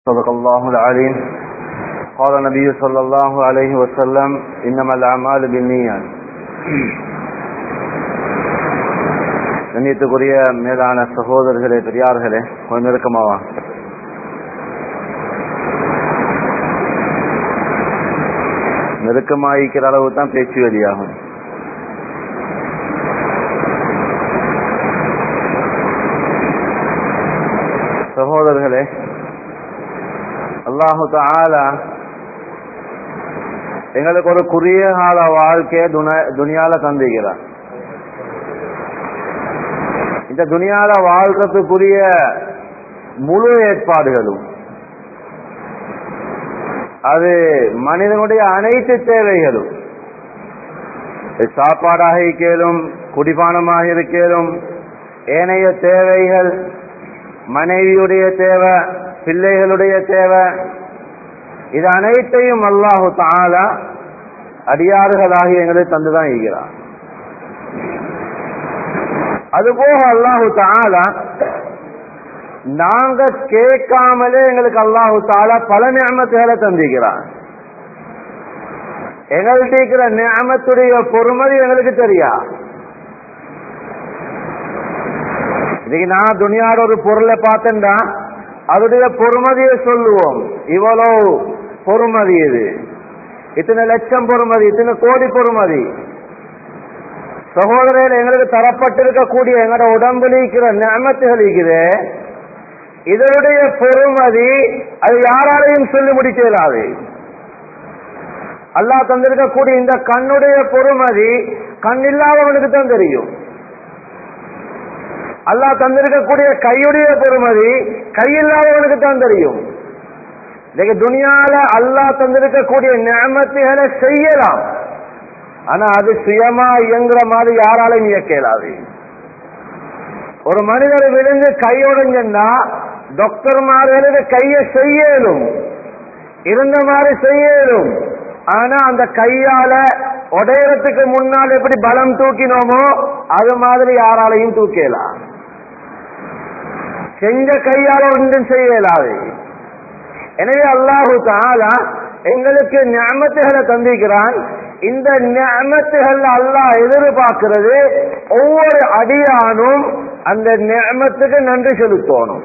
صدق الله العليم قال النبي صلى الله عليه وسلم إنما الأعمال بالنيات கண்ணியத்துக்குரிய மேலான சகோதரர்களே பெரியார்களே கொஞ்சம் நெருக்கமாவா நெருக்கமாயிக்கிற அளவு தான் பேச்சு வெளியாகும் சகோதரர்களே அல்லாஹு தாலா எங்களுக்கு ஒரு குறுகிய கால வாழ்க்கையை துணியால தந்திக்கிறார் இந்த துணியால வாழ்றதுக்குரிய முழு ஏற்பாடுகளும் அது மனிதனுடைய அனைத்து தேவைகளும் சாப்பாடாக இருக்கலும் குடிபானமாக இருக்கலும் ஏனைய தேவைகள் மனைவியுடைய தேவை பிள்ளைகளுடைய தேவை இது அனைத்தையும் அல்லாஹு தாலா அடியாறுகளாகி எங்களுக்கு தந்துதான் இருக்கிறார் அதுபோக அல்லாஹு தாலா நாங்க கேட்காமலே எங்களுக்கு அல்லாஹு தாலா பல நியமத்துகளை தந்திக்கிறான் எங்கள்கிட்ட இருக்கிற நியமத்துடைய பொறுமதி எங்களுக்கு தெரியா இன்னைக்கு நான் துணியாட ஒரு பொருளை பார்த்தேன்டா அதோடைய பொறுமதியை சொல்லுவோம் இவ்வளவு பொறுமதி இது இத்தனை லட்சம் பொறுமதி இத்தனை கோடி பொறுமதி சகோதரர்கள் எங்களுக்கு தரப்பட்டிருக்கக்கூடிய எங்களோட உடம்புல இருக்கிற நியமத்துகள் இருக்குது இதனுடைய பொறுமதி அது யாராலையும் சொல்லி முடிக்க இயலாது அல்லாஹ் தந்திருக்கக்கூடிய இந்த கண்ணுடைய பொறுமதி கண் இல்லாதவனுக்கு தான் தெரியும் அல்லாஹ் தந்திருக்கக்கூடிய கையுடைய பொறுமதி கையில்லாதவனுக்கு தான் தெரியும் இன்னைக்கு துணியால அல்லாஹ் தந்திருக்கக்கூடிய நியமத்துகளை செய்யலாம் ஆனா அது சுயமா இயங்குற மாதிரி யாராலையும் இயக்க இயலாது ஒரு மனிதர் விழுந்து கையுடைஞ்சா டாக்டர்மார்களுக்கு கைய செய்யலும் இருந்த மாதிரி செய்யலும் ஆனா அந்த கையால உடையறதுக்கு முன்னால் எப்படி பலம் தூக்கினோமோ அது மாதிரி யாராலையும் தூக்கலாம் செஞ்ச கையால ஒன்றும் செய்ய இயலாது எனவே அல்லாஹு தாலா எங்களுக்கு ஞாபகத்துகளை தந்திக்கிறான் இந்த ஞாபகத்துகள் அல்லாஹ் எதிர்பார்க்கிறது ஒவ்வொரு அடியானும் அந்த ஞாபகத்துக்கு நன்றி செலுத்தணும்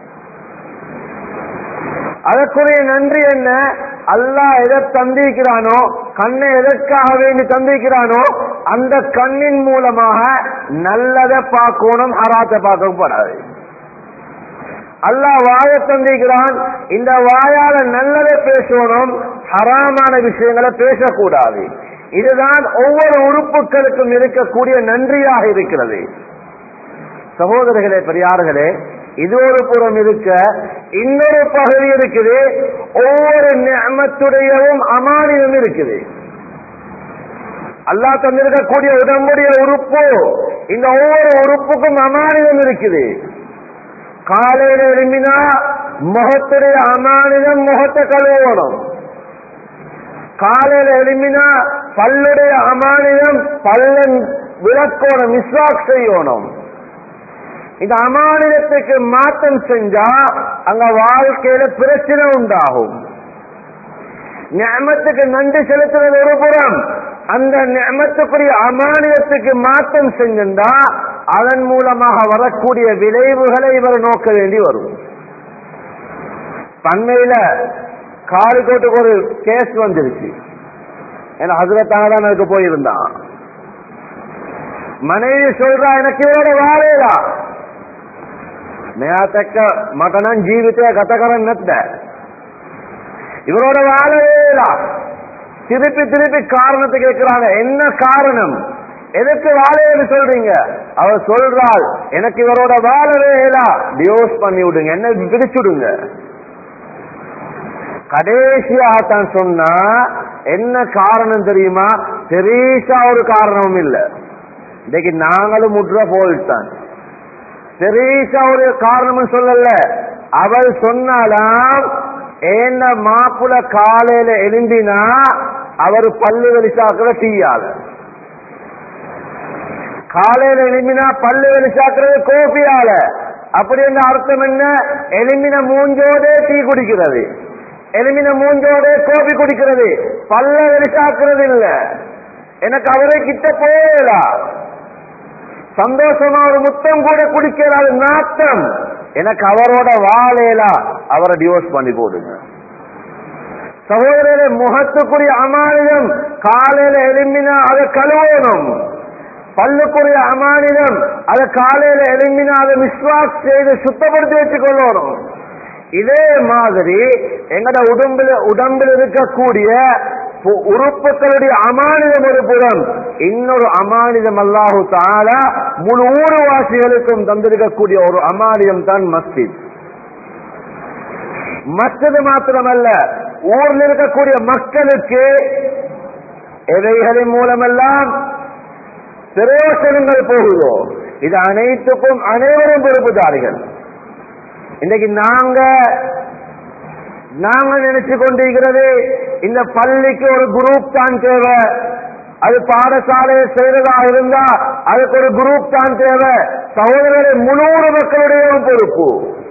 அதற்குரிய நன்றி என்ன அல்லாஹ் எதை தந்திருக்கிறானோ கண்ணை எதற்காக வேண்டி தந்திருக்கிறானோ அந்த கண்ணின் மூலமாக நல்லதை பார்க்கணும் ஹராத்தை பார்க்கப்படாது அல்லாஹ் வாய தந்திருக்கிறான் இந்த வாயால நல்லதை பேசணும் ஹராமான விஷயங்களை பேசக்கூடாது இதுதான் ஒவ்வொரு உறுப்புகளுக்கும் இருக்கக்கூடிய நன்றியாக இருக்கிறது சகோதரர்களே பெரியார்களே இது ஒரு புறம் இருக்க இன்னொரு பகுதி இருக்குது ஒவ்வொரு நியமத்துடையவும் அமானியம் இருக்குது அல்லாஹ் தந்திருக்கக்கூடிய உடம்புடைய உறுப்பு இந்த ஒவ்வொரு உறுப்புக்கும் அமானிதம் இருக்குது காலையில எழும்பினா முகத்துடைய அமானிதம் முகத்தை கழுவணும் காலையில எழும்பினா பல்லுடைய அமானிதம் பல்லன் விளக்கோணும் மிஸ்வாக் செய்யணும் இந்த அமானிதத்துக்கு மாற்றம் செஞ்சா அங்க வாழ்க்கையில பிரச்சனை உண்டாகும் ஞாபகத்துக்கு நன்றி செலுத்துறது ஒரு புறம் அந்த ஞாபகத்துக்குரிய அமானிதத்துக்கு மாற்றம் செஞ்சிருந்தா அதன் மூலமாக வரக்கூடிய விளைவுகளை இவர் நோக்க வேண்டி வரும் பண்மையில காலிக்கோட்டுக்கு ஒரு கேஸ் வந்துருச்சு ஏன்னா ஹசரத்தாக தான் அதுக்கு போயிருந்தான் மனைவி சொல்றா எனக்கு இவரோட வாழையலா මෙයාතැක්ක මට නම් ජීවිතය ගත කරන්න නැත්ද இவரோட வாழவேலா திருப்பி திருப்பி காரணத்தை கேட்கிறாங்க என்ன காரணம் எதுக்கு வாழையன்னு சொல்றீங்க அவர் சொல்றாள் எனக்கு இவரோட வாழவேலா டிவோர்ஸ் பண்ணி விடுங்க என்ன பிடிச்சுடுங்க கடைசியாகத்தான் சொன்னா என்ன காரணம் தெரியுமா பெரிசா ஒரு காரணமும் இல்லை இன்னைக்கு நாங்களும் முற்ற போல்தான் பெரிசா ஒரு காரணமும் சொல்லல அவள் சொன்னாலாம் என்ன மாப்புல காலையில எழும்பினா அவர் பல்லு வெளிச்சாக்குற டீயால காலையில எழுப்பினா பல்லு வெளிச்சாக்குறது கோபியால அப்படி என்ற அர்த்தம் என்ன எலுமின மூஞ்சோடே டீ குடிக்கிறது எலுமின மூஞ்சோடே கோபி குடிக்கிறது பல்ல வெளிசாக்குறது இல்ல எனக்கு அவரை கிட்ட போயலா சந்தோஷமா ஒரு முத்தம் கூட குடிக்கிறாரு நாட்டம் எனக்கு அவரோட வாழையிலா அவரை டிவோர்ஸ் பண்ணி போடுங்க சகோதரரை முகத்துக்குரிய அமானிதம் காலையில எழும்பினா அதை கழுவணும் பல்லுக்குரிய அமானிதம் அதை காலையில எழும்பினா அதை விஸ்வாஸ் செய்து சுத்தப்படுத்தி வச்சுக் கொள்ளணும் இதே மாதிரி எங்கட உடம்புல உடம்பில் இருக்கக்கூடிய பு- உறுப்புகளுடைய அமானிதம் ஒரு புறம் இன்னொரு அமானிதம் அல்லாஹு தாலா முழு ஊர்வாசிகளுக்கும் தந்திருக்கக்கூடிய ஒரு அமானிதம் தான் மஸ்ஜித் மற்றது மாத்திரமல்ல ஊர்ல இருக்கக்கூடிய மக்களுக்கு எவைகளின் மூலமெல்லாம் பிரயோசனங்கள் போகுதோ இது அனைத்துக்கும் அனைவரும் பொறுப்புதாரிகள் இன்னைக்கு நாங்க நாங்க நினைச்சு கொண்டிருக்கிறது இந்த பள்ளிக்கு ஒரு குரூப் தான் தேவை அது பாடசாலையை செய்யறதா இருந்தா அதுக்கு ஒரு குரூப் தான் தேவை சகோதரரை முழு மக்களுடைய பொறுப்பு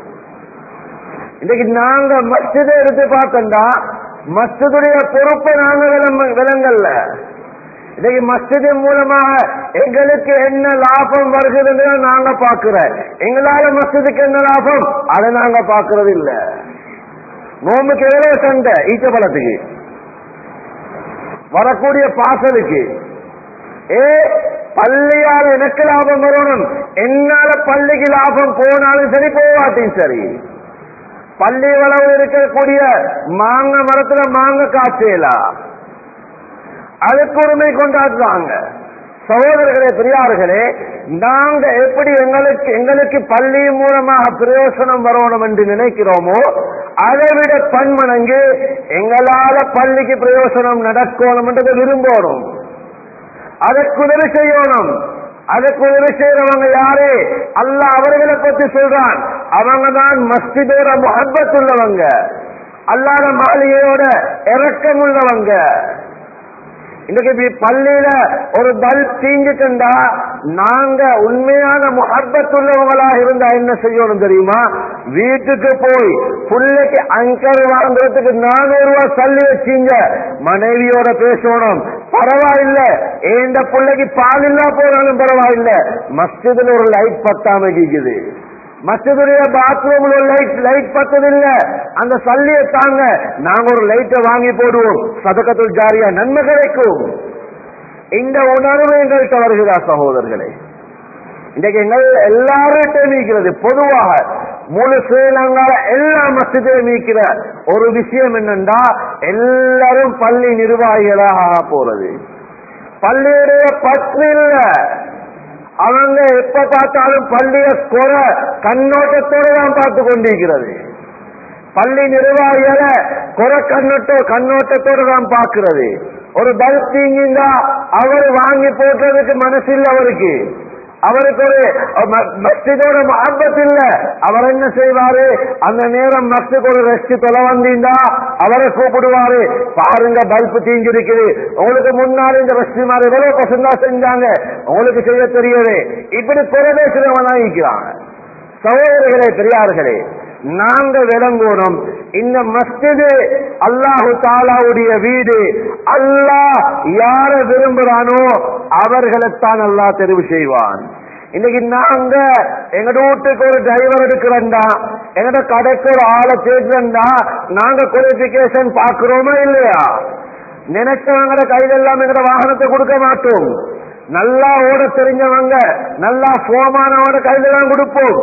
இன்னைக்கு நாங்க மஸ்ஜிதை எடுத்து பார்த்தோம்டா மஸ்ஜிதுடைய பொறுப்பை நாங்க விளம்ப- விளங்கல்ல இன்னைக்கு மஸ்ஜிதின் மூலமாக எங்களுக்கு என்ன லாபம் வருகிறதுன்னு நாங்க பாக்குறோம் எங்களால மஸ்ஜிதுக்கு என்ன லாபம் அதை நாங்க பாக்குறது இல்ல நோம்புக்கு எவ்வளவு சண்டை ஈச்ச பழத்துக்கு வரக்கூடிய பாசலுக்கு ஏ பள்ளியால் எனக்கு லாபம் வரணும் என்னால பள்ளிக்கு லாபம் போனாலும் சரி போவாட்டையும் சரி பள்ளி வளவு இருக்கக்கூடிய மாங்க மரத்துல மாங்க காய்ச்சலாம் அதுக்கு உரிமை கொண்டாடுறாங்க சகோதரர்களே பெரியார்களே நாங்க எப்படி எங்களுக்கு எங்களுக்கு பள்ளி மூலமாக பிரயோசனம் வரணும் என்று நினைக்கிறோமோ அதை விட பன்மடங்கு எங்களால பள்ளிக்கு பிரயோசனம் நடக்கணும் என்றதை விரும்பணும் அதற்கு உதவி செய்யணும் அதற்கு உதவி செய்யறவங்க யாரு அல்லாஹ் அவர்களை பத்தி சொல்றான் அவங்க தான் மஸ்ஜிதோட முகப்பத் உள்ளவங்க அல்லாத மாளிகையோட இறக்கம் உள்ளவங்க இன்னைக்கு இப்படி பள்ளியில ஒரு பல்ப் தீஞ்சிட்டுண்டா நாங்க உண்மையான முகப்பத் உள்ளவங்களா இருந்தா என்ன செய்யணும் தெரியுமா வீட்டுக்கு போய் பிள்ளைக்கு அங்கர் வாங்குறதுக்கு நானூறு ரூபாய் தள்ளி வச்சீங்க மனைவியோட பேசணும் பரவாயில்ல இந்த பிள்ளைக்கு பால் இல்லா போனாலும் பரவாயில்ல மஸ்ஜிதுல ஒரு லைட் பத்தாம இருக்குது மற்றதுடைய பாத்ரூம்ல லைட் லைட் பத்ததில்ல அந்த சல்லிய தாங்க நாங்க ஒரு லைட்டை வாங்கி போடுவோம் சதக்கத்துள் ஜாரியா நன்மை கிடைக்கும் இந்த உணர்வு எங்கள்கிட்ட வருகிறா சகோதரர்களே இன்றைக்கு எங்கள் எல்லார்கிட்ட நீக்கிறது பொதுவாக முழு ஸ்ரீலங்கால எல்லா மசிதையும் நீக்கிற ஒரு விஷயம் என்னன்னா எல்லாரும் பள்ளி நிர்வாகிகளாக ஆக போறது பள்ளியுடைய பற்று இல்ல அவங்க எப்ப பார்த்தாலும் பள்ளிய குறை கண்ணோட்டத்தோடு தான் பார்த்து கொண்டிருக்கிறது பள்ளி நிர்வாகிகளை குறை கண்ணோட்ட கண்ணோட்டத்தோடு தான் பார்க்கிறது ஒரு பல்ப் தீங்கிந்தா அவர் வாங்கி போடுறதுக்கு மனசு இல்லை அவருக்கு அவருக்கு ஒரு ம- மஸ்ஜிதோட மஹப்பத் இல்ல அவர் என்ன செய்வாரு அந்த நேரம் மஸ்ஜித் ஒரு ரெஸ்ட் தொலை வந்தீங்கன்னா அவரை கூப்பிடுவாரு பாருங்க பல்ப் தீஞ்சிருக்குது உங்களுக்கு முன்னாடி இந்த ரெஸ்ட் மாதிரி எவ்வளவு பசந்தா செஞ்சாங்க உங்களுக்கு செய்ய தெரியாது இப்படி குறைபேசுறவன் இருக்கிறாங்க சகோதரர்களே பெரியார்களே நாங்க விளங்கணும் இந்த மஸ்ஜிது அல்லாஹு தாலாவுடைய வீடு அல்லாஹ் யார விரும்புறானோ அவர்களைத்தான் அல்லாஹ் தெரிவு செய்வான் இன்னைக்கு நாங்க எங்கட வீட்டுக்கு ஒரு டிரைவர் எடுக்கிறோம்டா எங்கட கடைக்கு ஒரு ஆளை தேடுறோம்டா நாங்க குவாலிபிகேஷன் பாக்குறோமா இல்லையா நினைச்சவங்க கையில எல்லாம் எங்கட வாகனத்தை கொடுக்க மாட்டோம் நல்லா ஓட தெரிஞ்சவங்க நல்லா போமானவங்க கையில தான் கொடுப்போம்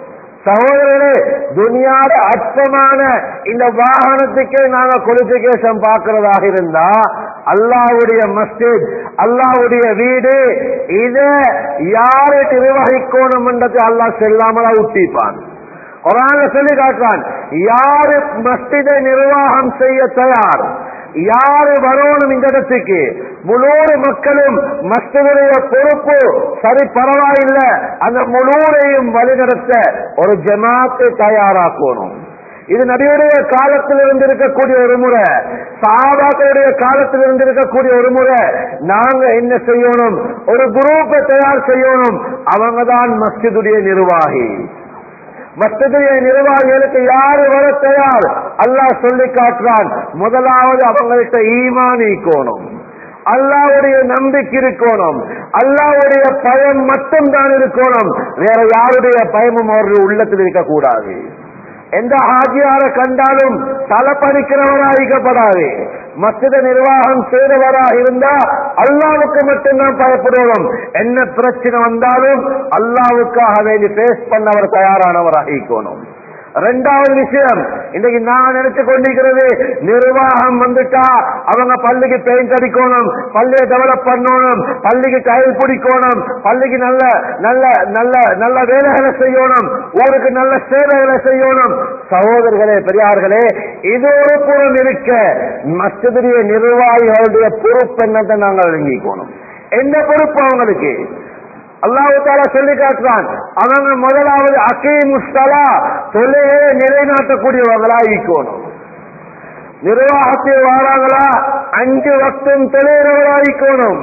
சகோதரரே துனியாட அற்பமான இந்த வாகனத்துக்கே நாங்க குவாலிபிகேஷன் பார்க்கிறதாக இருந்தா அல்லாவுடைய மஸ்ஜித் அல்லாவுடைய வீடு இத யாரு நிர்வகிக்கணும் என்றது அல்லாஹ் செல்லாமலா ஊட்டிப்பான் குரான்ல சொல்லி காட்டுறான் யாரு மஸ்ஜிதை நிர்வாகம் செய்ய தயார் யாரு வரணும் இந்த இடத்துக்கு முழு மக்களும் மஸ்ஜிதுடைய பொறுப்பு சரி பரவாயில்ல அந்த முழுவதையும் வழிநடத்த ஒரு ஜமாத்தை தயாராக்கணும் இது நபியுடைய காலத்தில் இருந்திருக்கக்கூடிய ஒரு முறை சாபாக்களுடைய காலத்தில் இருந்திருக்கக்கூடிய ஒரு முறை நாங்க என்ன செய்யணும் ஒரு குரூப்பை தயார் செய்யணும் அவங்க தான் மஸ்ஜிதுடைய நிர்வாகி மஸ்திய நிர்வாகிகளுக்கு யாரு வர தயார் அல்லாஹ் சொல்லி காட்டுறான் முதலாவது அவங்கள்ட்ட ஈமான் ஈக்கோணும் அல்லாவுடைய நம்பிக்கை இருக்கணும் அல்லாவுடைய பயம் மட்டும் தான் இருக்கணும் வேற யாருடைய பயமும் அவருடைய உள்ளத்தில் இருக்கக்கூடாது எந்த ஆஜியார கண்டாலும் தலை பறிக்கிறவராக மசித நிர்வாகம் செய்தவராக இருந்தா அல்லாவுக்கு மட்டும்தான் பயப்படுவோம் என்ன பிரச்சனை வந்தாலும் அல்லாவுக்காக வேண்டி பேஸ் பண்ணவர் தயாரானவராக இருக்கணும் ரெண்டாவது விஷயம் இன்னைக்கு நான் நினைச்சு கொண்டிருக்கிறது நிர்வாகம் வந்துட்டா அவங்க பள்ளிக்கு பெயிண்ட் அடிக்கணும் பள்ளியை டெவலப் பண்ணணும் பள்ளிக்கு டைல் பிடிக்கணும் பள்ளிக்கு நல்ல நல்ல நல்ல நல்ல வேலைகளை செய்யணும் ஊருக்கு நல்ல சேவைகளை செய்யணும் சகோதரர்களே பெரியார்களே இது ஒரு புறம் இருக்க மற்றதுடைய நிர்வாகிகளுடைய பொறுப்பு என்னத்தை நாங்கள் விளங்கிக்கணும் என்ன பொறுப்பு அவங்களுக்கு அல்லாஹு தாலா சொல்லி காட்டுறான் அவங்க முதலாவது அகீமுஸ்தலா தொழிலை நிலைநாட்டக்கூடியவர்களா இருக்கணும் நிர்வாகத்தில் வாராங்களா அஞ்சு வக்தும் தொழிலவர்களா இருக்கணும்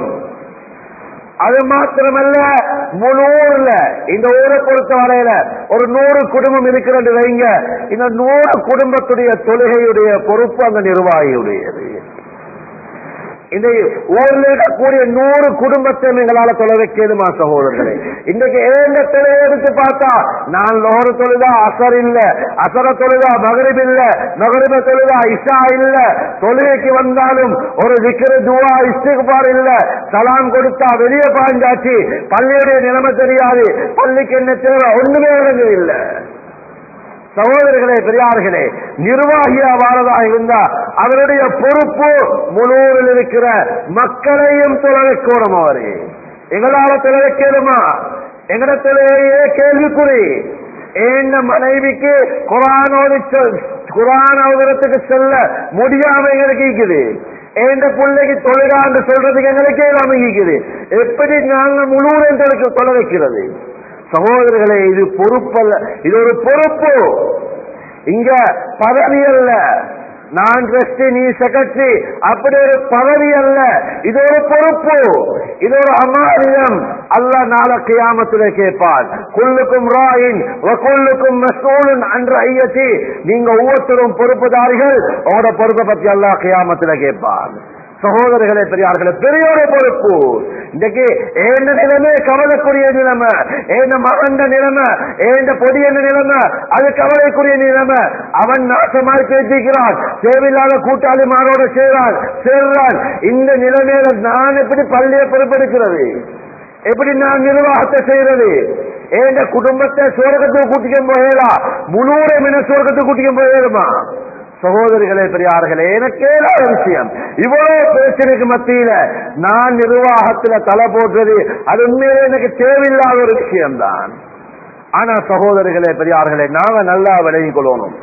அது மாத்திரமல்ல முழு ஊர்ல இந்த ஊரை பொறுத்த வரையில ஒரு நூறு குடும்பம் இருக்கிறது வைங்க இந்த நூறு குடும்பத்துடைய தொழுகையுடைய பொறுப்பு அந்த நிர்வாகியுடையது இந்த ஊர்ல இருக்கக்கூடிய நூறு குடும்பத்தை எங்களால தொலை வைக்கணுமா சகோதரர்களே இன்றைக்கு ஏந்த தொலைவை எடுத்து பார்த்தா நான் லோகர தொழுதா அசர் இல்ல அசர தொழுதா மகரிப் இல்ல மகரிப தொழுதா இஷா இல்ல தொழுகைக்கு வந்தாலும் ஒரு விக்கிர துவா இஸ்திகுபார் இல்ல சலாம் கொடுத்தா வெளியே பாய்ந்தாச்சு பள்ளியுடைய நிலைமை தெரியாது பள்ளிக்கு என்ன தேவை ஒண்ணுமே விளங்கவில்லை சகோதரர்களே பெரியார்களே நிர்வாகியா வாழதா இருந்தா அவருடைய பொறுப்பு முழுவதில் இருக்கிற மக்களையும் தொலைக்கணும் அவரு எங்களால தொலைக்கணுமா எங்களிடத்திலேயே கேள்விக்குறி ஏண்ட மனைவிக்கு குரானோடு குரான் அவதரத்துக்கு செல்ல முடியாம எங்களுக்கு இருக்குது ஏண்ட பிள்ளைக்கு தொழிலாண்டு சொல்றதுக்கு எங்களுக்கே அமைக்குது எப்படி நாங்கள் முழுவதும் தொலைக்க தொலை வைக்கிறது சகோதரர்களே இது பொறுப்பல்ல இது ஒரு பொறுப்பு இங்க பதவி அல்ல நான் ட்ரஸ்டி நீ செக்ரட்டரி அப்படி ஒரு பதவி அல்ல இது ஒரு பொறுப்பு இது ஒரு அமானியம் அல்ல நாள கியாமத்திலே கேட்பான் குல்லுக்கும் ராயின் கொல்லுக்கும் மசூலன் அன்று ஐயத்தி நீங்க ஒவ்வொருத்தரும் பொறுப்புதாரிகள் உங்களோட பொறுப்பை பத்தி அல்லா கியாமத்திலே கேட்பான் சகோதரர்களே பெரியார்களே பெரிய ஒரு பொறுப்பு இன்றைக்கு ஏந்த நிலைமை கவலைக்குரிய நிலைமை ஏந்த மகண்ட நிலைமை ஏந்த பொடியந்த நிலைமை அது கவலைக்குரிய நிலைமை அவன் நாசமாய் பேசிக்கிறான் தேவையில்லாத கூட்டாளிமாரோட சேர்றான் சேர்றான் இந்த நிலைமையில நான் எப்படி பள்ளியை பொறுப்பெடுக்கிறது எப்படி நான் நிர்வாகத்தை செய்யறது ஏந்த குடும்பத்தை சுவர்க்கத்துக்கு கூட்டிக்க போயலா முன்னூறு மின சுவர்க்கத்துக்கு கூட்டிக்க போயலுமா சகோதரிகளே பெரியார்களே எனக்கே ஒரு விஷயம் இவ்வளவு பிரச்சனைக்கு மத்தியில நான் நிர்வாகத்துல தலை போடுறது அது உண்மையிலே எனக்கு தேவையில்லாத ஒரு விஷயம்தான் ஆனா சகோதரிகளே பெரியார்களே நாங்க நல்லா விலகிக் கொள்ளணும்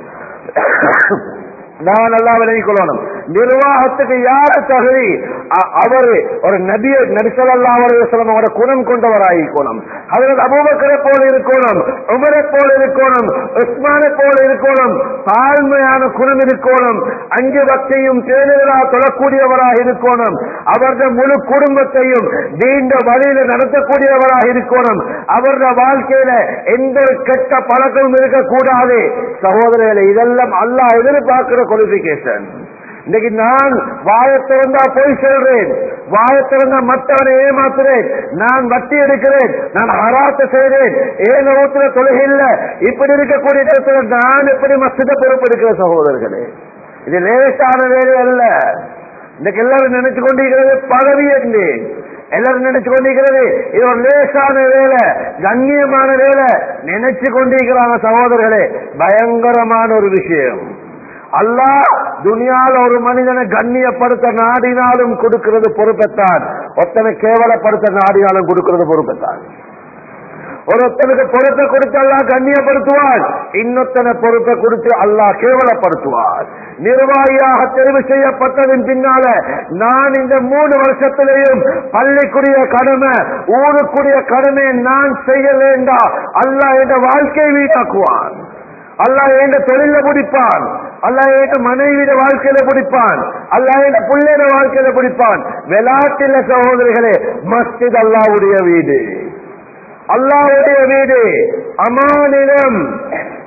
நான் நல்லா விலகிக் கொள்ளணும் நிர்வாகத்துக்கு யார தகுதி அவர் ஒரு நபிய நரிசலல்லா அவரோட குணம் கொண்டவராயிக்கணும் அதில் அபூபக்கரை போல இருக்கணும் உமரை போல இருக்கணும் உஸ்மானை போல இருக்கணும் தாழ்மையான குணம் இருக்கணும் அஞ்சு பக்தையும் தேர்தலாக தொழக்கூடியவராக இருக்கணும் அவரது முழு குடும்பத்தையும் நீண்ட வழியில நடத்தக்கூடியவராக இருக்கணும் அவரது வாழ்க்கையில எந்த ஒரு கெட்ட பழக்கமும் இருக்கக்கூடாது சகோதரர்களை இதெல்லாம் அல்லாஹ் எதிர்பார்க்கிற குவாலிபிகேஷன் இன்னைக்கு நான் வாயை திறந்தா போய் சொல்றேன் வாயை திறந்தா மற்றவனை ஏமாத்துறேன் நான் வட்டி எடுக்கிறேன் நான் ஹராத்த செய்றேன் ஏன் ஊத்துல தொழுகை இல்ல இப்படி இருக்கக்கூடிய இடத்துல நான் எப்படி மஸ்தித பொறுப்பெடுக்கிற சகோதரர்களே இது லேசான வேலை அல்ல இன்னைக்கு எல்லாரும் நினைச்சு கொண்டிருக்கிறது பதவி என்று எல்லாரும் நினைச்சு கொண்டிருக்கிறது இது ஒரு லேசான வேலை கண்ணியமான வேலை நினைச்சு கொண்டிருக்கிறாங்க சகோதரர்களே பயங்கரமான ஒரு விஷயம் அல்லாஹ் துனியால ஒரு மனிதனை கண்ணியப்படுத்த நாடினாலும் கொடுக்கிறது பொறுப்பைத்தான் ஒத்தனை கேவலப்படுத்த நாடினாலும் கொடுக்கிறது பொறுப்பைத்தான் ஒருத்தனுக்கு பொறுப்பை கொடுத்து அல்லாஹ் கண்ணியப்படுத்துவார் இன்னொத்தனை பொறுப்பை கொடுத்து அல்லாஹ் கேவலப்படுத்துவார் நிர்வாகியாக தெரிவு செய்யப்பட்டதன் பின்னால நான் இந்த மூணு வருஷத்திலேயும் பள்ளிக்குரிய கடமை ஊருக்குரிய கடமையை நான் செய்ய வேண்டாம் அல்லாஹ் என்ற வாழ்க்கையை வீணாக்குவான் அல்லா என்ற தொழில பிடிப்பான் அல்லா என்ற மனைவியிட வாழ்க்கையில பிடிப்பான் அல்லா என்ற பிள்ளைட வாழ்க்கையில பிடிப்பான் விளாட்டில சகோதரிகளே மஸ்ஜித் அல்லாவுடைய வீடு அல்லாவுடைய வீடு அமானிடம்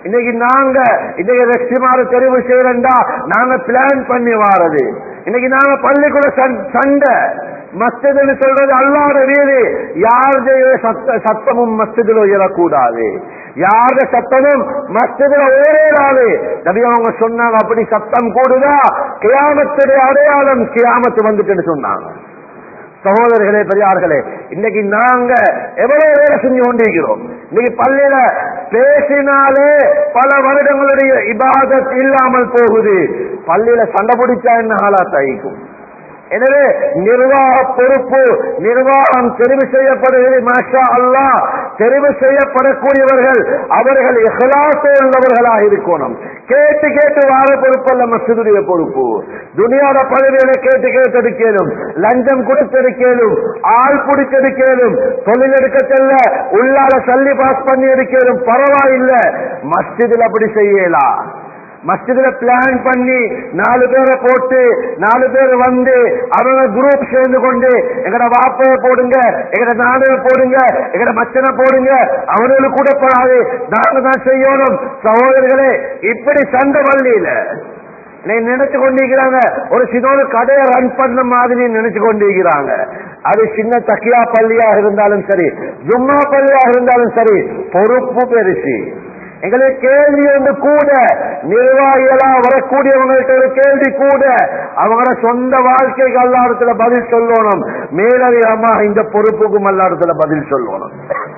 இன்னைக்கு நாங்க இன்னைக்கு வெற்றிமாறு தெரிவு செய்யறா நாங்க பிளான் பண்ணி வாரது இன்னைக்கு நாங்க பள்ளிக்கூட சண்- சண்டை மஸ்ஜிதுன்னு சொல்றது அல்லாத வீடு யாருடைய சத்த சத்தமும் மஸ்ஜிதில் உயரக்கூடாது யாருடைய சத்தமும் மஸ்ஜிதில் உயராது நபி அவங்க சொன்னாங்க அப்படி சத்தம் கூடுதா கியாமத்துடைய அடையாளம் கியாமத்து வந்துட்டுன்னு சொன்னாங்க சகோதரர்களே பெரியார்களே இன்னைக்கு நாங்க எவ்வளவு வேலை செஞ்சு கொண்டிருக்கிறோம் இன்னைக்கு பள்ளியில பேசினாலே பல வருடங்களுடைய இபாதத் இல்லாமல் போகுது பள்ளியில சண்டை பிடிச்சா என்ன ஆளா தயிக்கும் எனவே நிர்வாக பொறுப்பு நிர்வாகம் தெரிவு செய்யப்படுகிறது மாஷா அல்லாஹ் தெரிவு செய்யப்படக்கூடியவர்கள் அவர்கள் இஹ்லாசே உள்ளவர்களாக இருக்கணும் கேட்டு கேட்டு வார பொறுப்பு அல்ல மசிதுடைய பொறுப்பு துனியாட பதவியில கேட்டு கேட்டு எடுக்கலும் லஞ்சம் கொடுத்தெடுக்கலும் ஆள் பிடிச்செடுக்கலும் தொழில் எடுக்க செல்ல உள்ளால சல்லி பாஸ் பண்ணி எடுக்கலும் பரவாயில்லை மஸ்ஜிதில் அப்படி செய்யலாம் மஸ்ஜிதுல பிளான் பண்ணி நாலு பேரை போட்டு நாலு பேர் வந்து அவங்க குரூப் சேர்ந்து கொண்டு எங்கட வாப்பைய போடுங்க எங்கட நாடைய போடுங்க எங்கட மச்சனை போடுங்க அவர்களுக்கு கூட போடாது நாங்க தான் செய்யணும் சகோதரர்களே இப்படி சண்டை பள்ளியில நீ நினைச்சு கொண்டிருக்கிறாங்க ஒரு சின்ன ஒரு கடையை ரன் பண்ண மாதிரி நினைச்சு கொண்டிருக்கிறாங்க அது சின்ன தக்கியா பள்ளியாக இருந்தாலும் சரி ஜும்மா பள்ளியாக இருந்தாலும் சரி பொறுப்பு பெருசு எங்களுக்கு கேள்வி ஒன்று கூட நிர்வாகிகளா வரக்கூடியவங்கள்ட்ட ஒரு கேள்வி கூட அவங்களோட சொந்த வாழ்க்கைக்கு அல்லாடத்துல பதில் சொல்லணும் மேலதிகமாக இந்த பொறுப்புக்கும் அல்லாடத்துல பதில் சொல்லணும்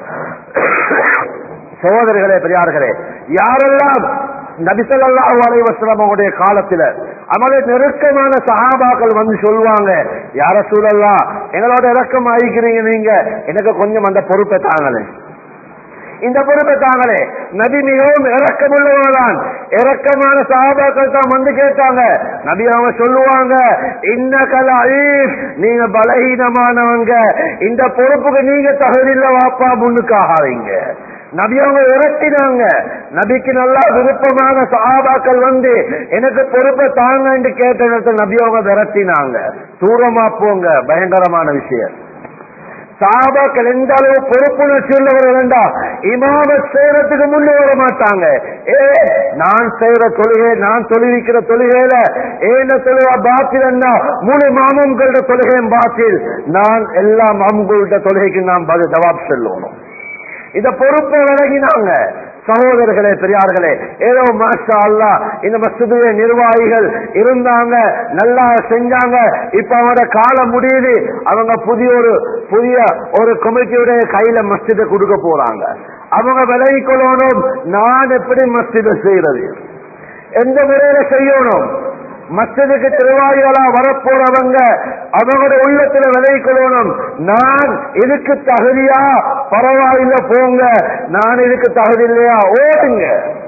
சகோதரர்களே பெரியார்களே யாரெல்லாம் நபிசல்லாஹு அலைவசலம் அவங்களுடைய காலத்துல அவருடைய நெருக்கமான சஹாபாக்கள் வந்து சொல்லுவாங்க யார சூழல்லாம் எங்களோட இறக்கம் ஆகிக்கிறீங்க நீங்க எனக்கு கொஞ்சம் அந்த பொறுப்பை தாங்களே இந்த பொறுப்பை தாங்களே நபி மிகவும் இறக்கமுள்ளவங்கதான் இறக்கமான சகாபாக்கள் தான் வந்து கேட்டாங்க நபி அவங்க சொல்லுவாங்க இன்ன கல அலீஃப் நீங்க பலகீனமானவங்க இந்த பொறுப்புக்கு நீங்க தகுதியில்ல வாப்பா முன்னுக்காகாதீங்க நபி அவங்க விரட்டினாங்க நபிக்கு நல்லா விருப்பமான சகாபாக்கள் வந்து எனக்கு பொறுப்பை தாங்க என்று கேட்ட நேரத்தில் நபி அவங்க விரட்டினாங்க தூரமா போங்க பயங்கரமான விஷயம் சாபாக்கள் எந்த அளவு பொறுப்புணர்ச்சி உள்ளவர் வேண்டாம் இமாமத் செய்யறதுக்கு முன்னே வர மாட்டாங்க ஏ நான் செய்யற தொழுகை நான் தொழுவிக்கிற தொழுகையில ஏன தொழுவா பாத்தில் என்ன முழு மாமன்களோட தொழுகையும் பாத்தில் நான் எல்லா மாமன்களோட தொழுகைக்கு நான் பதில் ஜவாப் சொல்லணும் இந்த பொறுப்பை விலகினாங்க சகோதரர்களே பெரியார்களே ஏதோ மாஷா அல்லா இந்த மசூதிய நிர்வாகிகள் இருந்தாங்க நல்லா செஞ்சாங்க இப்ப அவங்களோட காலம் முடியுது அவங்க புதிய ஒரு புதிய ஒரு கமிட்டியுடைய கையில மஸ்ஜிதை கொடுக்க போறாங்க அவங்க விலகி கொள்ளணும் நான் எப்படி மஸ்ஜிதை செய்யறது எந்த முறையில செய்யணும் மற்றதுக்கு திருவாரிகளா வரப்போறவங்க அவங்களோட உள்ளத்துல விலகி கொள்ளணும் நான் இதுக்கு தகுதியா பரவாயில்ல போங்க நான் இதுக்கு தகுதி இல்லையா ஓடுங்க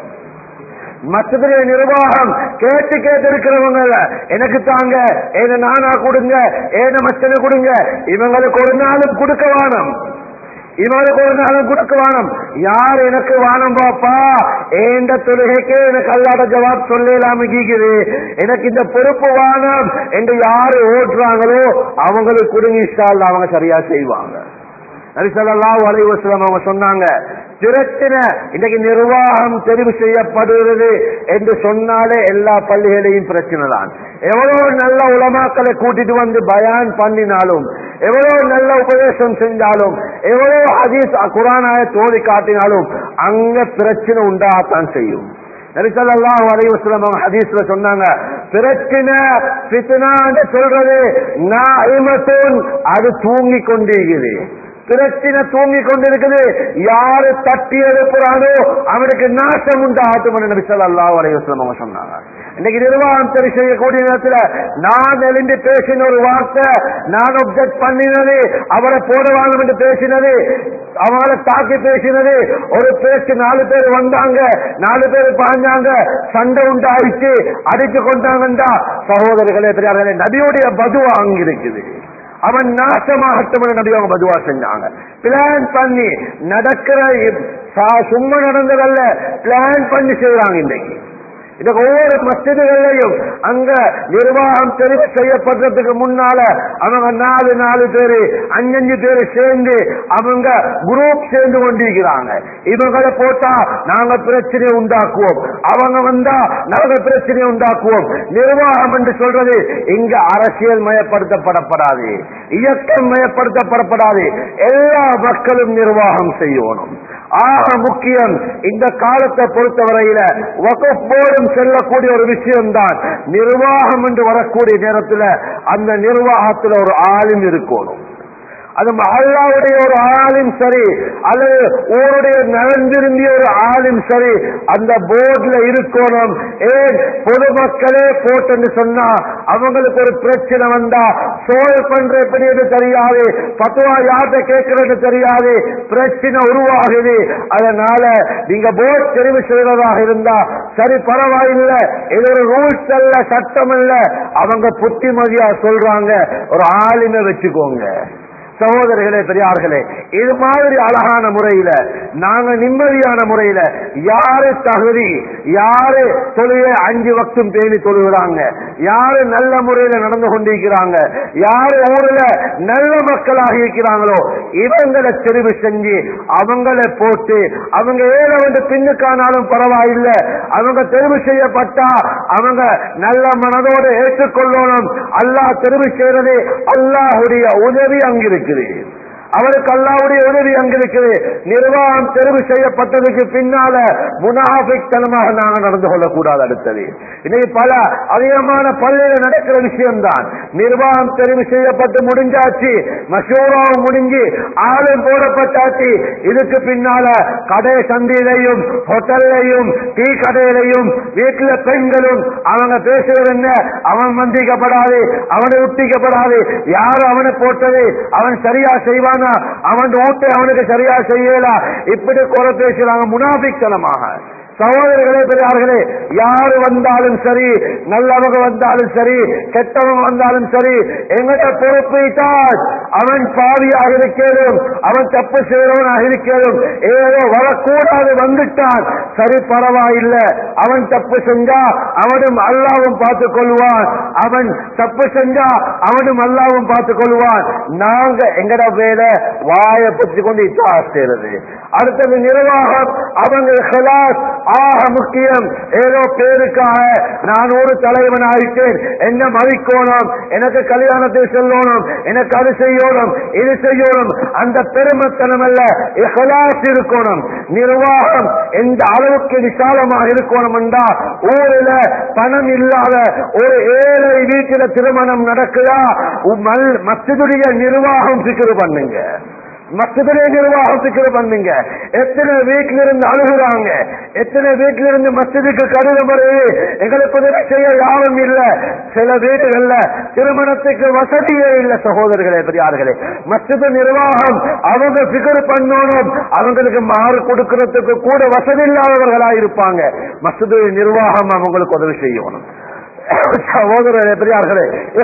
மற்றதுடைய நிர்வாகம் கேட்டு கேட்டு இருக்கிறவங்க எனக்கு தாங்க ஏன நானா கொடுங்க ஏன மச்சனை கொடுங்க இவங்களுக்கு ஒரு நாளும் கொடுக்க வேணும் இவங்களுக்கு ஒரு நாளும் கொடுக்க வேணும் யார் எனக்கு வானம் பாப்பா ஏண்ட தொழுகைக்கு எனக்கு அல்லாத ஜவாப் சொல்லலாம கேக்குது எனக்கு இந்த பொறுப்பு வானம் என்று யாரு ஓட்டுறாங்களோ அவங்களுக்கு கொடுங்க இஷ்டால் அவங்க சரியா செய்வாங்க நரிசல்லாஹு அலைவசலம் அவங்க சொன்னாங்க பிரச்சன இன்னைக்கு நிர்வாகம் தெரிவு செய்யப்படுகிறது என்று சொன்னாலே எல்லா பள்ளிகளையும் பிரச்சனை தான் எவ்வளவு நல்ல உலமாக்களை கூட்டிட்டு வந்து பயான் பண்ணினாலும் எவ்வளவு நல்ல உபதேசம் செஞ்சாலும் எவ்வளவு ஹதீஸ் குரானாய தோதி காட்டினாலும் அங்க பிரச்சனை உண்டாகத்தான் செய்யும் நரிசல்லாஹு அலைவசலம் அவங்க ஹதீஸ்ல சொன்னாங்க பிரச்சனை பித்னான்னு சொல்றது நான் அது தூங்கி கொண்டிருக்குது பிரச்சனை தூங்கி கொண்டிருக்குது யாரு தட்டி எழுப்புறானோ அவனுக்கு நாசம் உண்டாகட்டும் நபி ஸல்லல்லாஹு அலைஹி வஸல்லம் அவங்க சொன்னாங்க இன்னைக்கு நிர்வாகம் சரி செய்யக்கூடிய நேரத்துல நான் எழுந்து பேசின ஒரு வார்த்தை நான் ஒப்ஜெக்ட் பண்ணினது அவரை போட வாங்கும் என்று பேசினது அவங்கள தாக்கி பேசினது ஒரு பேச்சு நாலு பேர் வந்தாங்க நாலு பேர் பாஞ்சாங்க சண்டை உண்டாயிடுச்சு அடிச்சு கொண்டாங்கண்டா சகோதரர்களே பெரியார்களே நபியுடைய பதுவா அங்க இருக்குது அவன் நாசமாகட்டும் நபி அவங்க பதுவா செஞ்சாங்க பிளான் பண்ணி நடக்கிற சா- சும்மா நடந்ததல்ல பிளான் பண்ணி செய்யறாங்க இன்னைக்கு இந்த ஒவ்வொரு மஸ்ஜிதுகளையும் அங்க நிர்வாகம் தெரிவு செய்யப்படுறதுக்கு முன்னால அவங்க நாலு நாலு பேரு அஞ்சஞ்சு பேரு சேர்ந்து அவங்க குரூப் சேர்ந்து கொண்டிருக்கிறாங்க இவங்களை போட்டா நாங்க பிரச்சனையை உண்டாக்குவோம் அவங்க வந்தா நாங்க பிரச்சனையை உண்டாக்குவோம் நிர்வாகம் என்று சொல்றது இங்க அரசியல் மயப்படுத்தப்படப்படாது இயக்கம் மயப்படுத்தப்படப்படாது எல்லா மக்களும் நிர்வாகம் செய்யணும் ஆக முக்கியம் இந்த காலத்தை பொறுத்தவரையில வகுப் போர்டும் செல்லக்கூடிய ஒரு விஷயம்தான் நிர்வாகம் என்று வரக்கூடிய நேரத்துல அந்த நிர்வாகத்துல ஒரு ஆளும் இருக்கணும் அது அல்லாவுடைய ஒரு ஆளும் சரி அல்லது ஊருடைய நலன் விரும்பிய ஒரு ஆளும் சரி அந்த போர்டுல இருக்கணும் ஏன் பொதுமக்களே போட்டுன்னு சொன்னா அவங்களுக்கு ஒரு பிரச்சனை வந்தா சோல் பண்ற எப்படின்னு தெரியாது பத்துவா யார்கிட்ட கேட்கறது தெரியாது பிரச்சனை உருவாகுது அதனால நீங்க போர்ட் தெரிவு செய்வதாக இருந்தா சரி பரவாயில்லை இது ஒரு ரூல்ஸ் அல்ல சட்டம் அல்ல அவங்க புத்திமதியா சொல்றாங்க ஒரு ஆளுமை வச்சுக்கோங்க சகோதரர்களே பெரியார்களே இது மாதிரி அழகான முறையில நாங்க நிம்மதியான முறையில யாரு தகுதி யாரு தொழுகை அஞ்சு வக்தும் பேணி தொழுகிறாங்க யாரு நல்ல முறையில நடந்து கொண்டிருக்கிறாங்க யாரு ஊர்ல நல்ல மக்களாக இருக்கிறாங்களோ இவங்களை தெரிவு செஞ்சு அவங்களை போட்டு அவங்க ஏழை வந்து பின்னுக்கானாலும் பரவாயில்லை அவங்க தெரிவு செய்யப்பட்டா அவங்க நல்ல மனதோடு ஏற்றுக்கொள்ளணும் அல்லாஹ் தெரிவு செய்யறது அல்லாஹுடைய உதவி அங்கிருக்கு இருக்குது அவருக்கு அல்லாவுடைய உதவி அங்க இருக்குது நிர்வாகம் தெரிவு செய்யப்பட்டதுக்கு பின்னால முனாபிக் தனமாக நாங்கள் நடந்து கொள்ளக்கூடாது அடுத்தது இன்னைக்கு பல அதிகமான பள்ளியில நடக்கிற விஷயம்தான் நிர்வாகம் தெரிவு செய்யப்பட்டு முடிஞ்சாச்சு மசூராவும் முடிஞ்சு ஆளும் போடப்பட்டாச்சு இதுக்கு பின்னால கடை சந்தையிலையும் ஹோட்டல்லையும் டீ கடையிலையும் வீட்டுல பெண்களும் அவங்க பேசுறது என்ன அவன் மந்திக்கப்படாது அவனை உத்திக்கப்படாது யார் அவனை போட்டது அவன் சரியா செய்வானா அவன் ஓட்டை அவனுக்கு சரியா செய்யலா இப்படி குறை பேசுறாங்க முனாபித்தனமாக சகோதரர்களே பெரியார்களே யாரு வந்தாலும் சரி நல்லவங்க வந்தாலும் சரி கெட்டவங்க வந்தாலும் சரி எங்கட பொறுப்பை தான் அவன் பாவியாக இருக்கேனும் அவன் தப்பு செய்யறவனாக இருக்கேனும் ஏதோ வரக்கூடாது வந்துட்டான் சரி பரவாயில்லை அவன் தப்பு செஞ்சா அவனும் அல்லாவும் பார்த்துக் கொள்வான் அவன் தப்பு செஞ்சா அவனும் அல்லாவும் பார்த்துக் கொள்வான் நாங்க எங்கட வேலை வாயை பற்றி கொண்டு இத்தா செய்யறது அடுத்தது நிர்வாகம் அவங்க ஹலாஸ் ஆக முக்கியம் ஏதோ பேருக்காக நான் ஒரு தலைவன் ஆயிட்டேன் என்ன மதிக்கணும் எனக்கு கல்யாணத்தை சொல்லணும் எனக்கு அது செய்யணும் இது செய்யணும் அந்த பெருமத்தனம் அல்ல இஹலாஸ் இருக்கணும் நிர்வாகம் எந்த அளவுக்கு விசாலமாக இருக்கணும் என்றா ஊரில் பணம் இல்லாத ஒரு ஏழை வீட்டில திருமணம் நடக்குதா மசிதுடைய நிர்வாகம் சிக்கரு பண்ணுங்க மற்றபடி நிர்வாகத்துக்கு பண்ணுங்க எத்தனை வீட்டில இருந்து அழுகுறாங்க எத்தனை வீட்டில இருந்து மஸ்ஜிதுக்கு கடிதம் வருது எங்களுக்கு உதவி செய்ய லாபம் இல்ல சில வீடுகள்ல திருமணத்துக்கு வசதியே இல்ல சகோதரர்களே பெரியார்களே மஸ்ஜிது நிர்வாகம் அவங்க பிகர் பண்ணணும் அவங்களுக்கு மாறு கொடுக்கறதுக்கு கூட வசதி இல்லாதவர்களா இருப்பாங்க மஸ்ஜிது நிர்வாகம் அவங்களுக்கு உதவி செய்யணும் சகோதரர்களே பெரியார்களே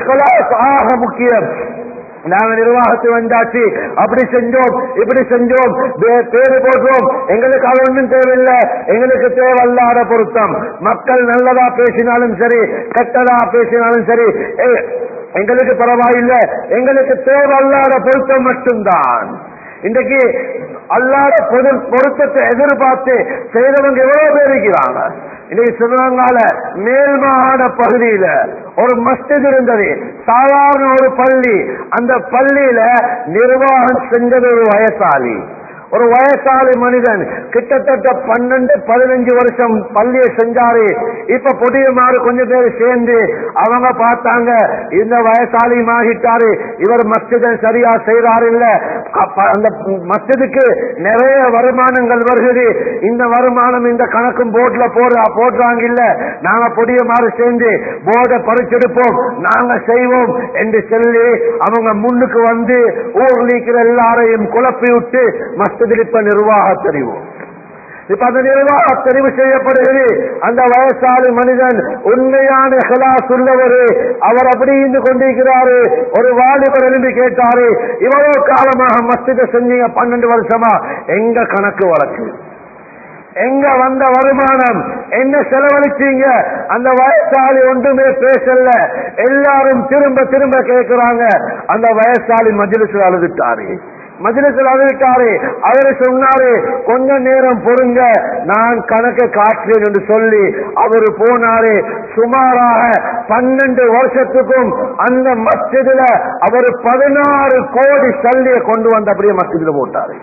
ஆக முக்கியம் நாங்க நிர்வாகத்தை வந்தாச்சு அப்படி செஞ்சோம் இப்படி செஞ்சோம் பேரு போட்டோம் எங்களுக்கு அது ஒன்றும் தேவையில்லை எங்களுக்கு தேவையில்லாத பொருத்தம் மக்கள் நல்லதா பேசினாலும் சரி கெட்டதா பேசினாலும் சரி எங்களுக்கு பரவாயில்லை எங்களுக்கு தேவையில்லாத பொருத்தம் மட்டும்தான் இன்றைக்கு அல்லாத பொருத்தத்தை எதிர்பார்த்து செய்தவங்க எவ்வளவு பேர் இருக்கிறாங்க இன்னைக்கு சிவகங்கால மேல் மாகாண பகுதியில ஒரு மஸ்ஜித் இருந்தது சாதாரண ஒரு பள்ளி அந்த பள்ளியில நிர்வாகம் செஞ்சது ஒரு வயசாளி ஒரு வயசாளி மனிதன் கிட்டத்தட்ட பன்னெண்டு பதினஞ்சு வருஷம் பள்ளியை செஞ்சாரு இப்ப பொடியமாறு கொஞ்சம் பேர் சேர்ந்து அவங்க பார்த்தாங்க இந்த வயசாளி ஆகிட்டாரு இவர் மஸ்ஜிதை சரியா செய்யறாரு இல்ல அந்த மஸ்ஜிதுக்கு நிறைய வருமானங்கள் வருகிறது இந்த வருமானம் இந்த கணக்கும் போர்ட்ல போடுறா போடுறாங்க இல்ல நாங்க பொடியமாறு சேர்ந்து போர்டை பறிச்செடுப்போம் நாங்க செய்வோம் என்று சொல்லி அவங்க முன்னுக்கு வந்து ஊர்ல இருக்கிற எல்லாரையும் குழப்பி விட்டு மஸ்ஜிதில் இப்ப நிர்வாக தெரிவு இப்ப அந்த நிர்வாக தெரிவு செய்யப்படுகிறது அந்த வயசாளி மனிதன் உண்மையான ஹலாஸ் உள்ளவர் அவர் அப்படி இருந்து கொண்டிருக்கிறாரு ஒரு வாலிபர் எழுந்து கேட்டாரு இவ்வளவு காலமாக மஸ்தித செஞ்சீங்க பன்னெண்டு வருஷமா எங்க கணக்கு வழக்கு எங்க வந்த வருமானம் என்ன செலவழிச்சீங்க அந்த வயசாளி ஒன்றுமே பேசல எல்லாரும் திரும்ப திரும்ப கேட்கிறாங்க அந்த வயசாளி மஜிலிசில் அழுதுட்டாரு மஜிலிசில் அழுதுட்டாரு அவரு சொன்னாரு கொஞ்ச நேரம் பொறுங்க நான் கணக்கு காட்டுறேன் என்று சொல்லி அவரு போனாரு சுமாராக பன்னெண்டு வருஷத்துக்கும் அந்த மஸ்ஜிதுல அவர் பதினாறு கோடி சல்லிய கொண்டு வந்து அப்படியே மஸ்ஜிதுல போட்டாரு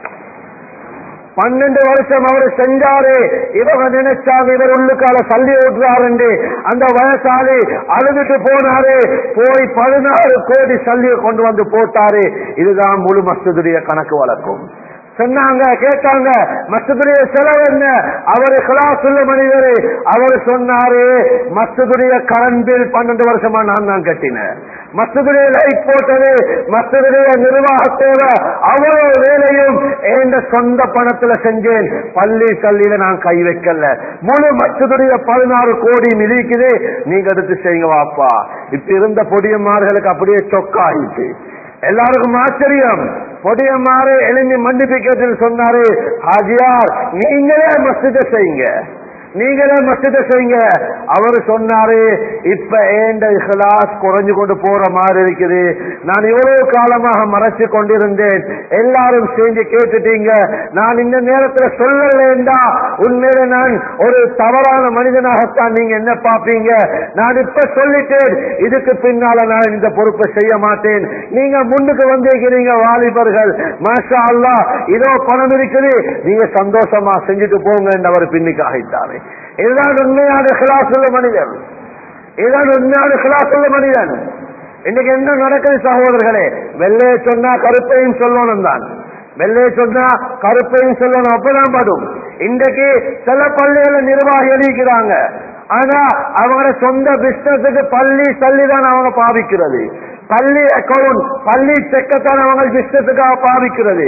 பன்னெண்டு வருஷம் அவர் செஞ்சாரு இவங்க நினைச்சாங்க இவர் உள்ளுக்கால சல்லி ஓட்டுறாரு அந்த வயசாளி அழுதுட்டு போனாரு போய் பதினாறு கோடி சல்லியை கொண்டு வந்து போட்டாரு இதுதான் முழு மஸ்துடைய கணக்கு வழக்கம் சொன்னாங்க கேட்டாங்க மஸ்துடைய செலவு என்ன அவரு கிளாஸ் உள்ள மனிதர் அவர் சொன்னாரு மஸ்துடைய கரண்ட் பில் பன்னெண்டு வருஷமா நான் தான் கட்டினேன் மஸ்துடைய லைட் போட்டது மஸ்துடைய நிர்வாக தேவை அவ்வளவு வேலையும் எந்த சொந்த பணத்துல செஞ்சேன் பள்ளி கல்லியில நான் கை வைக்கல முழு மஸ்துடைய பதினாறு கோடி மிதிக்குது நீங்க எடுத்து செய்யுங்க வாப்பா இப்ப இருந்த பொடியம்மார்களுக்கு அப்படியே சொக்காயிட்டு எல்லாருக்கும் ஆச்சரியம் பொடியம்மாறு எழுந்தி மன்னிப்பு கேட்டு சொன்னாரு ஹாஜியார் நீங்களே மஸ்ஜித செய்யுங்க நீங்களே மஸ்ஜித செய்யுங்க அவர் சொன்னாரு இப்ப ஏண்ட இஹ்லாஸ் குறைஞ்சு கொண்டு போற மாதிரி இருக்குது நான் இவ்வளவு காலமாக மறைச்சு கொண்டிருந்தேன் எல்லாரும் செஞ்சு கேட்டுட்டீங்க நான் இந்த நேரத்துல சொல்லலேண்டா உண்மையில நான் ஒரு தவறான மனிதனாகத்தான் நீங்க என்ன பாப்பீங்க நான் இப்ப சொல்லிட்டேன் இதுக்கு பின்னால நான் இந்த பொறுப்பை செய்ய மாட்டேன் நீங்க முன்னுக்கு வந்திருக்கிறீங்க வாலிபர்கள் மாஷா அல்லா இதோ பணம் இருக்குது நீங்க சந்தோஷமா செஞ்சுட்டு போங்க என்று அவர் பின்னுக்கு ஆகிட்டாரு இதுதான் உண்மையான கிளாஸ் உள்ள மனிதன் இதுதான் உண்மையான கிளாஸ் உள்ள மனிதன் இன்னைக்கு என்ன நடக்குது சகோதரர்களே வெள்ளையை சொன்னா கருப்பையும் சொல்லணும் தான் வெள்ளையை சொன்னா கருப்பையும் சொல்லணும் அப்பதான் படும் இன்றைக்கு சில பள்ளிகள நிர்வாகி இருக்கிறாங்க ஆனா அவங்க சொந்த பிசினஸுக்கு பள்ளி சல்லி தான் அவங்க பாவிக்கிறது பள்ளி அக்கௌண்ட் பள்ளி செக்கத்தான் அவங்க பிசினஸுக்காக பாவிக்கிறது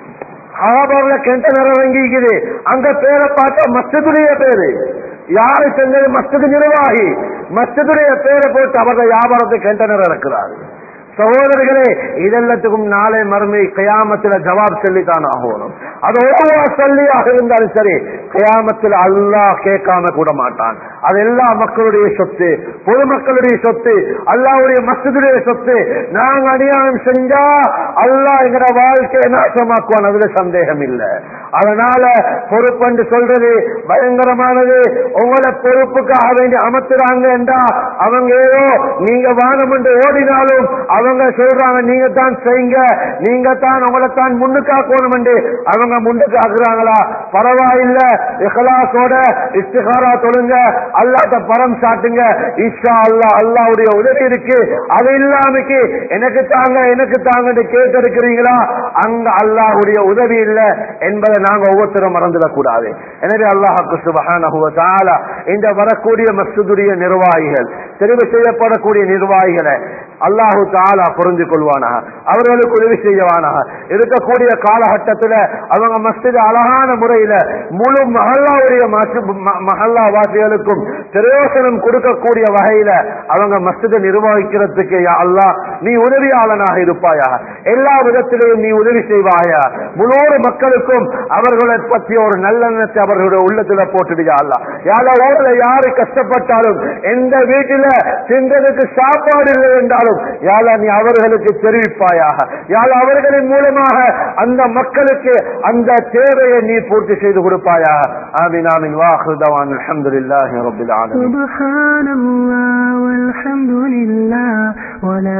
ஹாபர்ல கெண்ட நிறம் வாங்கிக்குது அங்க பேரை பார்த்தா மஸ்ஜிதுடைய பேரு யாரு செஞ்சது மஸ்ஜிது நிர்வாகி மஸ்ஜிதுடைய பேரை போட்டு அவர்கள் வியாபாரத்தை கெண்ட நிறம் இருக்கிறார் சகோதரர்களே இதெல்லாத்துக்கும் நாளை மறுமை கயாமத்துல ஜவாப் சொல்லித்தான் ஆகணும் அது ஒவ்வொரு சொல்லியாக இருந்தாலும் சரி கயாமத்தில் அல்லாஹ் கேட்காம கூட மாட்டான் அது எல்லா மக்களுடைய சொத்து பொதுமக்களுடைய சொத்து அல்லாவுடைய மசதுடைய சொத்து நாங்க அநியாயம் செஞ்சா அல்லாஹ் எங்கட வாழ்க்கையை நாசமாக்குவான் அதுல சந்தேகம் இல்லை அதனால பொறுப்பு சொல்றது பயங்கரமானது உங்களை பொறுப்புக்காக வேண்டி அமர்த்துறாங்க என்றா அவங்க ஏதோ நீங்க வானம் என்று ஓடினாலும் அவங்க சொல்றாங்க நீங்க தான் செய்யுங்க நீங்க தான் உங்களை தான் முன்னுக்காக்கணும் என்று அவங்க முன்னுக்கு ஆக்குறாங்களா பரவாயில்ல இஹலாசோட இஸ்திகாரா தொழுங்க அல்லாட்ட பரம் சாட்டுங்க இஷா அல்லா அல்லாவுடைய உதவி இருக்கு அது இல்லாமக்கு எனக்கு தாங்க எனக்கு தாங்க கேட்டிருக்கிறீங்களா அங்க அல்லாஹுடைய உதவி இல்லை என்பதை நாங்க ஒவ்வொருத்தரும் மறந்துடக் கூடாது எனவே அல்லாஹுக்கு சுபகான இந்த வரக்கூடிய மசூதுடைய நிர்வாகிகள் தெரிவு செய்யப்படக்கூடிய நிர்வாகிகளை அல்லாஹு தாலா புரிந்து கொள்வானாக அவர்களுக்கு உதவி செய்வானாக இருக்கக்கூடிய காலகட்டத்தில் அவங்க மஸ்ஜித் அழகான முறையில முழு மஹல்லாவுடைய மஹல்லா வாசிகளுக்கும் பிரயோசனம் கொடுக்கக்கூடிய வகையில அவங்க மஸ்ஜிதை நிர்வகிக்கிறதுக்கு அல்லா நீ உதவியாளனாக இருப்பாயா எல்லா விதத்திலையும் நீ உதவி செய்வாயா முழு மக்களுக்கும் அவர்களை பற்றி ஒரு நல்லெண்ணத்தை அவர்களுடைய உள்ளத்துல போட்டுடுயா அல்லா யார ஊர்ல யாரு கஷ்டப்பட்டாலும் எந்த வீட்டில தின்றதுக்கு சாப்பாடு இல்லை என்றாலும் யாழ நீ அவர்களுக்கு தெரிவிப்பாயாக யாழ அவர்களின் மூலமாக அந்த மக்களுக்கு அந்த தேவையை நீ பூர்த்தி செய்து கொடுப்பாயாக ஆமீன் ஆமீன் வாஹுதவான் அல்ஹம்துலில்லாஹி ரப்பில் ஆலமீன் سبحان الله والحمد لله ولا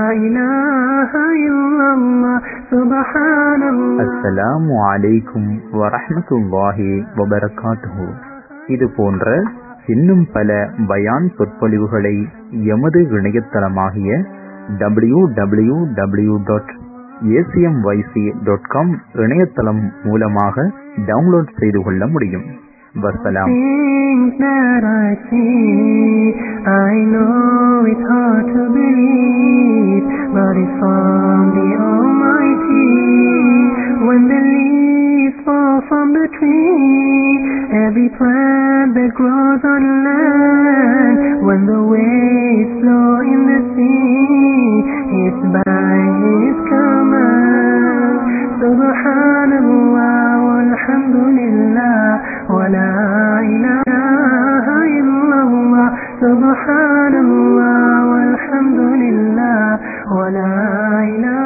إله إلا الله سبحان الله அஸ்ஸலாமு அலைக்கும் வரஹ்மத்துல்லாஹி வபரகாத்துஹு இது போன்ற இன்னும் பல பயான் சொற்பொழிவுகளை எமது இணையதளமாகிய W W W dot ACMYC dot com இணையதளம் மூலமாக டவுன்லோட் செய்து கொள்ள முடியும் வசலாம் Things that I see, I know it's hard to believe, but it's from the Almighty. When the leaves fall from the tree, every plant that grows on land, when the waves flow in the sea, it's by His command. Subhanallah, walhamdulillah, wa subhanallah walhamdulillah wa la ilaha